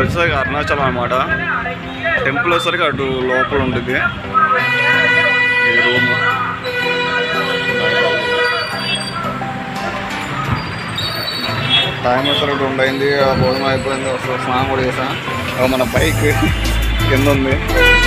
వచ్చేసరికి అరుణాచలం అనమాట టెంపుల్ వచ్చేసరికి అటు లోపల ఉంటుంది ఈ రూమ్ టైం వచ్చేసరికి రెండు అయింది ఆ భోజనం అయిపోయింది ఒకసారి స్నానం కూడా చేసా ఇక మన బైక్ కింద ఉంది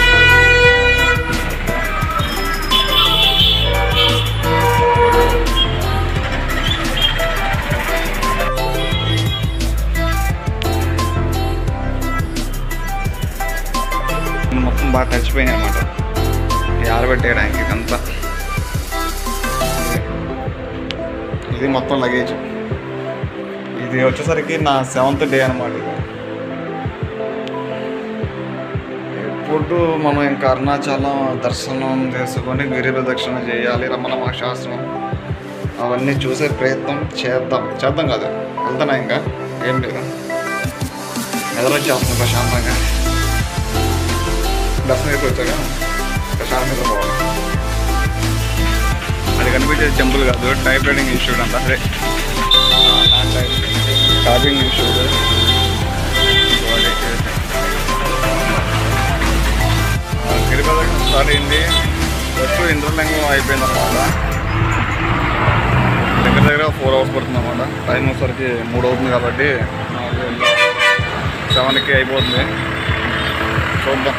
మొత్తం బాగా తడిచిపోయినాయి అనమాట ఆరబెట్టేయడానికి ఇదంతా ఇది మొత్తం లగేజ్ ఇది వచ్చేసరికి నా సెవెంత్ డే అనమాట ఇది ఎప్పుడు మనం ఇంకా అరుణాచలం దర్శనం చేసుకొని గిరి ప్రదక్షిణ చేయాలి రమణ మహాశాస్త్రం అవన్నీ చూసే ప్రయత్నం చేద్దాం చేద్దాం కాదు వెళ్తానా ఇంకా ఏం లేదు ఎదురొచ్చేస్తుంది ప్రశాంతంగా దర్శనం చేసి వచ్చాక ప్రశాంతంగా పోవాలి అది కనిపించేది టెంపుల్ కాదు టైప్ రైడింగ్ ఇన్స్టిట్యూట్ అంట అదే టైపింగ్ ఇన్స్టిట్యూట్ గిరిపదం స్టార్ట్ అయింది ఫస్ట్ ఇంద్రలింగం అయిపోయింది అనమాట దగ్గర దగ్గర ఫోర్ అవర్స్ పడుతుంది అనమాట టైం వచ్చేసరికి మూడు అవుతుంది కాబట్టి సెవెన్కి అయిపోతుంది చూద్దాం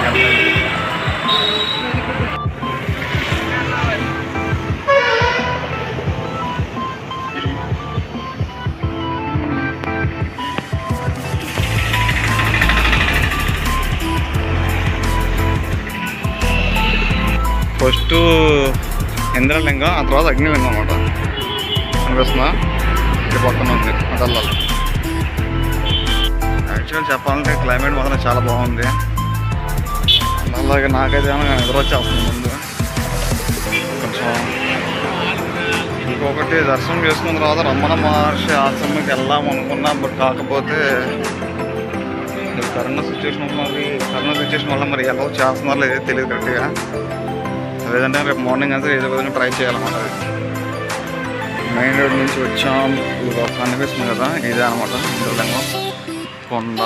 ఫస్ట్ ఇంద్రలింగం ఆ తర్వాత అగ్నిలింగం అనమాట అనిపిస్తుందా ఇది పక్కన ఉంది అటు వెళ్ళాలి యాక్చువల్ చెప్పాలంటే క్లైమేట్ మాత్రం చాలా బాగుంది అలాగే నాకైతే ఏమైనా నిద్ర వచ్చేస్తుంది ముందు కొంచెం ఇంకొకటి దర్శనం చేసుకున్న తర్వాత రమణ మహర్షి ఆశ్రమంకి వెళ్దాం అనుకున్నా బట్ కాకపోతే ఈ కరోనా సిచ్యువేషన్ ఉన్నది కరోనా సిచ్యువేషన్ వల్ల మరి ఎలా చేస్తున్నారో లేదో తెలియదు కరెక్ట్గా లేదంటే రేపు మార్నింగ్ అంతా ఏదో విధంగా ట్రై చేయాలన్నమాట అది మెయిన్ రోడ్ నుంచి వచ్చాం ఇది ఒక కనిపిస్తుంది కదా ఇదే అనమాట ఇంద్రలింగం కొండ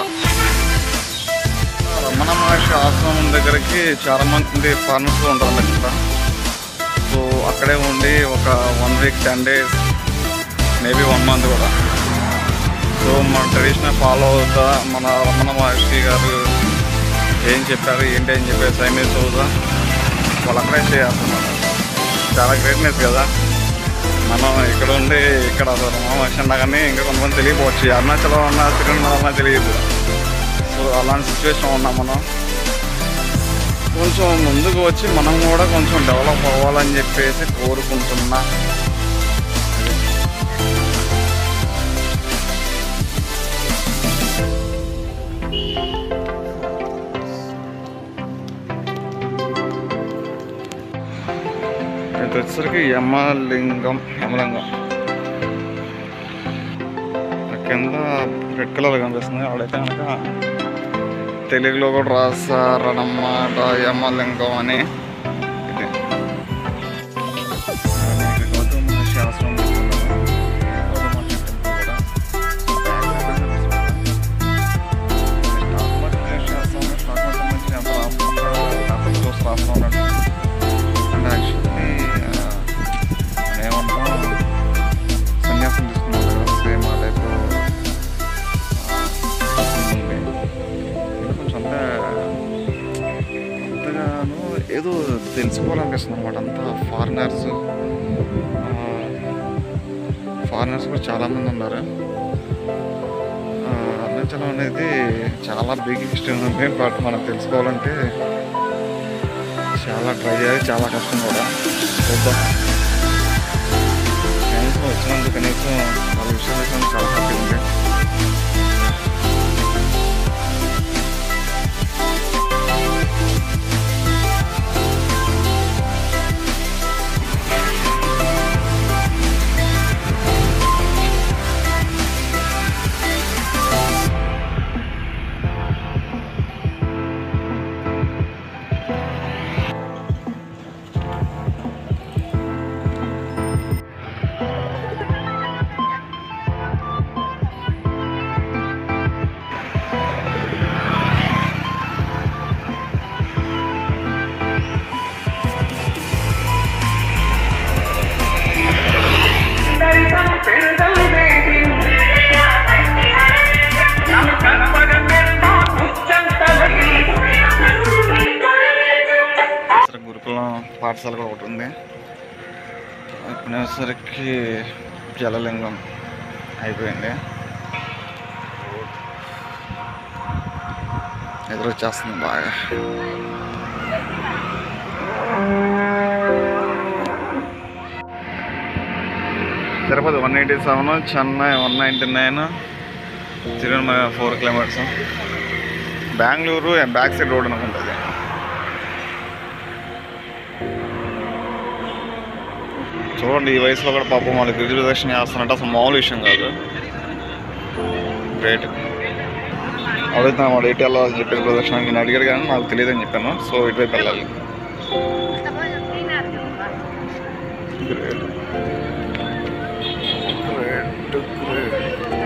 రమణ మహర్షి ఆశ్రమం దగ్గరికి చాలా మంది ఫార్మర్స్ ఉంటారు ఇక్కడ సో అక్కడే ఉండి ఒక one week ten days maybe one month కూడా సో మన ట్రెడిషనల్ ఫాలో అవుతా మన రమణ మహర్షి గారు ఏం చెప్పారు ఏంటి అని చెప్పేసి సైమేస్ అవుతా వాళ్ళు అక్కడే చేస్తున్నారు చాలా గ్రేట్నెస్ కదా మనం ఇక్కడ ఉండి ఇక్కడ అసలు రమణ మహర్షి అన్నా కానీ ఇంకా కొంతమంది తెలియకపోవచ్చు అరుణాచలం అన్నా తిరుమల అన్నా తెలియదు సో అలాంటి సిచ్యువేషన్ ఉన్నాం మనం కొంచెం ముందుకు వచ్చి మనం కూడా కొంచెం డెవలప్ అవ్వాలని చెప్పేసి కోరుకుంటున్నా ఇది వచ్చేసరికి యమలింగం యమలింగం ఆ కింద రెడ్ కలర్ కనిపిస్తుంది ఆడైతే కనుక తెలుగులో కూడా రాస్తారన్నమాట యమలింగం అని ఇది ఇది గౌతమ మహర్షి ఆశ్రమం తీసుకున్నాము. గౌతమ మహర్షి టెంపుల్ కూడా. స్టాక్ మహర్షి ఆశ్రమం, స్టాక్ మహర్షి ఎంత రాకుండా అక్కడ చూసి రాస్తా ఉన్నాడు అండ్ యాక్చువల్లీ ఏమంటాం సన్యాసం తీసుకున్నాడు కదా సేమ్ ఆ టైప్ ఉంది ఇది కొంచెం అంతా అంతగాను ఏదో తెలుసుకోవాలనిపిస్తుంది అనమాట అంతా ఫారినర్స్ ఫారినర్స్ కూడా చాలామంది ఉన్నారు ఆ, అరుణాచలం అనేది చాలా బిగ్ హిస్టరీ ఉంది బట్ మనం తెలుసుకోవాలంటే చాలా ట్రై చేయాలి చాలా కష్టం కూడా చూద్దాం కనీసం వచ్చినందుకు కనీసం నాలుగు విషయాలు వచ్చినందుకు చాలా హ్యాపీ ఉంది పాఠశాల కూడా ఒకటి ఉంది అయిపోయినసరికి జలలింగం అయిపోయింది ఎదురు వచ్చేస్తుంది బాగా Tirupati one eighty seven Chennai one ninety nine Tirumala four kilometres Bengaluru back side road అనుకుంటుంది చూడండి ఈ వయసులో కూడా పాపం వాళ్ళు గిరిజ ప్రదక్షిణ చేస్తున్నట్టు అసలు మామూలు విషయం కాదు గ్రేట్ అడుగుతాను వాడు ఎటు వెళ్ళాలని చెప్పి ప్రదక్షిణ నేను అడిగాడు కానీ నాకు తెలియదని చెప్పాను సో ఇటువైపు వెళ్ళాలి గ్రేట్ గ్రేట్ గ్రేట్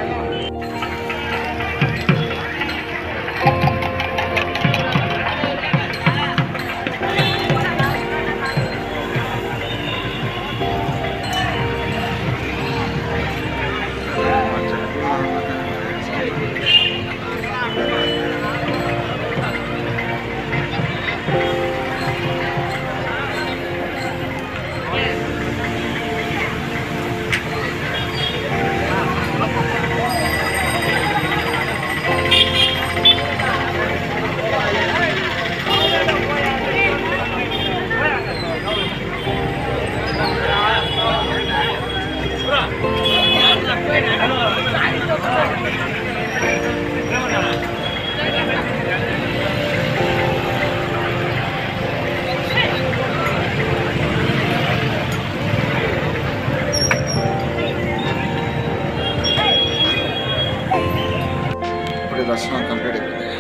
ఇప్పుడు ఈ దర్శనం కంప్లీట్ అయిపోయింది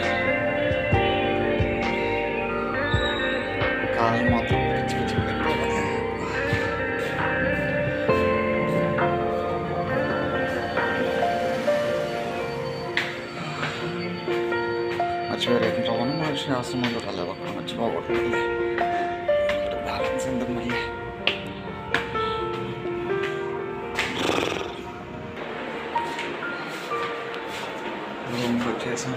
కాలు మాత్రం పిచ్చి పిచ్చి పెట్టాలి. మర్చిపోయి రేపు రవ్వను మనిషి ఆశ్రమంలో రాలేదు అక్కడ మర్చిపోకూడదు ఇక్కడ బ్యాలెన్స్ ఎందుకు మళ్ళీ రూమ్కి వచ్చేసాం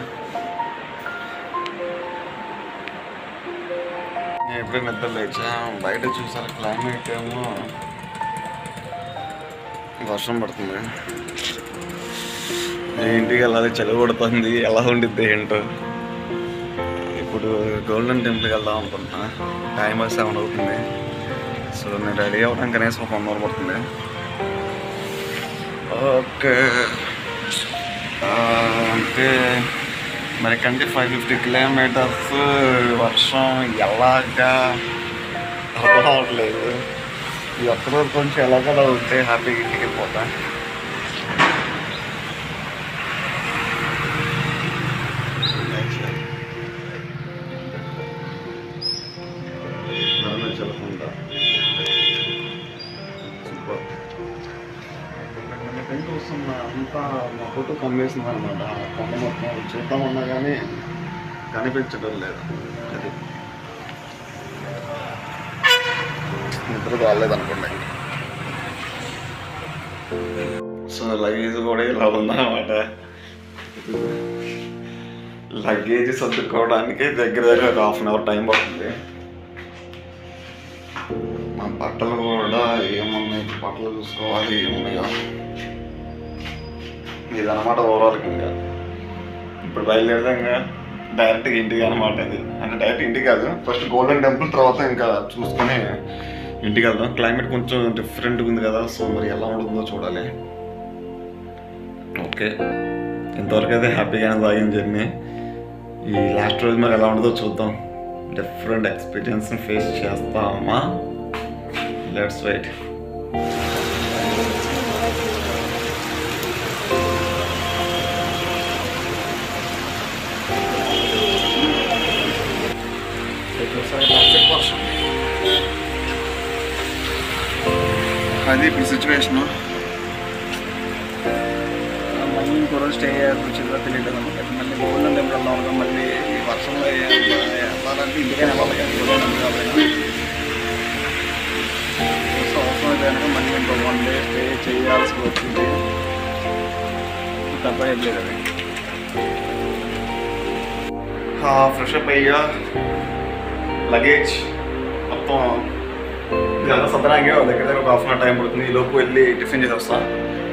నేను ఎప్పుడే నిద్ర లేచా బయట చూసాను క్లైమేట్ ఏమో వర్షం పడుతుంది నేను ఇంటికి వెళ్ళాలి చలి పడుతుంది ఎలా ఉండిద్ది ఏంటో ఇప్పుడు గోల్డెన్ టెంపుల్కి వెళ్దాం అనుకుంటున్నా టైం సెవెన్ అవుతుంది సో నేను రెడీ అవ్వడం కనీసం ఒక వన్ అవర్ పడుతుంది ఓకే ఆ, అంటే మరి కంటే ఫైవ్ ఫిఫ్టీ కిలోమీటర్స్ వర్షం ఎలాగా అర్థం అవ్వట్లేదు ఈ ఒక్కరోజు కొంచెం ఎలాగలా ఉంటే హ్యాపీగా ఇంటికి వెళ్ళిపోతా అరుణాచలకొండ. సూపర్ ఎక్కడికి వస్తున్నా అంతా మా ఫోటో కమ్మేసింది అనమాట కొండ మొత్తం చూద్దామన్నా కానీ కనిపించడం లేదు అది నిద్ర రాలేదు అనుకోండి సో లగేజ్ కూడా ఇలా ఉందన్నమాట లగేజ్ సర్దుకోవడానికి దగ్గర దగ్గర ఒక హాఫ్ అన్ అవర్ టైం పడుతుంది మా బట్టలు కూడా ఏమున్నాయి బట్టలు చూసుకోవాలి ఏమున్నాయో ఇదన్నమాట ఓవరాల్ ఇంకా ఇప్పుడు బయలుదేరదాంగా డైరెక్ట్గా ఇంటికి అనమాట ఇది అంటే డైరెక్ట్ ఇంటికి కాదు ఫస్ట్ గోల్డెన్ టెంపుల్ తర్వాత ఇంకా చూసుకొని ఇంటికి వెళ్దాం క్లైమేట్ కొంచెం డిఫరెంట్గా ఉంది కదా సో మరి ఎలా ఉంటుందో చూడాలి ఓకే ఇంతవరకు అయితే హ్యాపీగానే సాగిన జర్నీ ఈ లాస్ట్ రోజు మరి ఎలా ఉంటుందో చూద్దాం డిఫరెంట్ ఎక్స్పీరియన్స్ని ఫేస్ చేస్తామా లెట్స్ వెయిట్ అది ఇప్పుడు సిచ్యువేషను మళ్ళీ ఇంకో రోజు స్టే చేయాల్సి వచ్చిందో తెలియదు అనమాట మళ్ళీ గోల్డెన్ టెంపుల్ వెళ్దాం అనుకో మళ్ళీ ఈ వర్షంలో ఏ- వెళ్ళాలంటే ఇంటికైనా వెళ్ళాలి కానీ గోల్డెన్ టెంపుల్ వెళ్ళాలి సో అవసరం అయితే కనుక మళ్ళీ ఇంకో వన్ డే స్టే చేయాల్సి వచ్చింది తప్ప వెళ్ళలేదు అది ఫ్రెష్ అప్ అయ్యా లగేజ్ మొత్తం ఇదంతా సదరాంగే ఒక దగ్గర దగ్గర ఒక హాఫ్ అన్ అవర్ టైం పడుతుంది ఈ లోపు వెళ్ళి టిఫిన్ చేసి వస్తా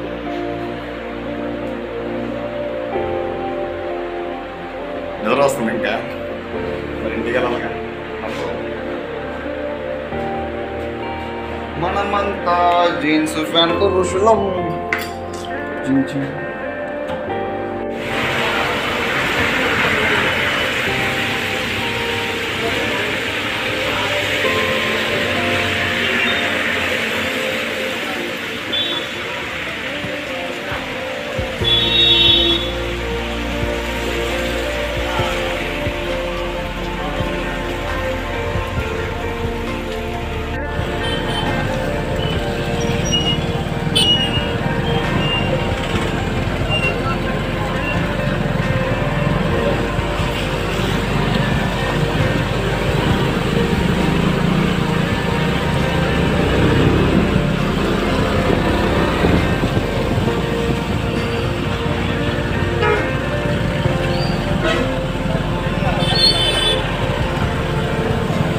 నిద్ర వస్తుంది ఇంకా మరి ఇంటికి వెళ్ళాలిగా అప్పుడు మనమంతా జీన్స్ ప్యాంట్ ఋషులం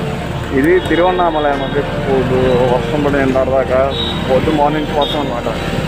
ఇది తిరువన్నామలై మధ్య వర్షం పడి నిండారు దాకా పొద్దు మార్నింగ్ వర్షం అనమాట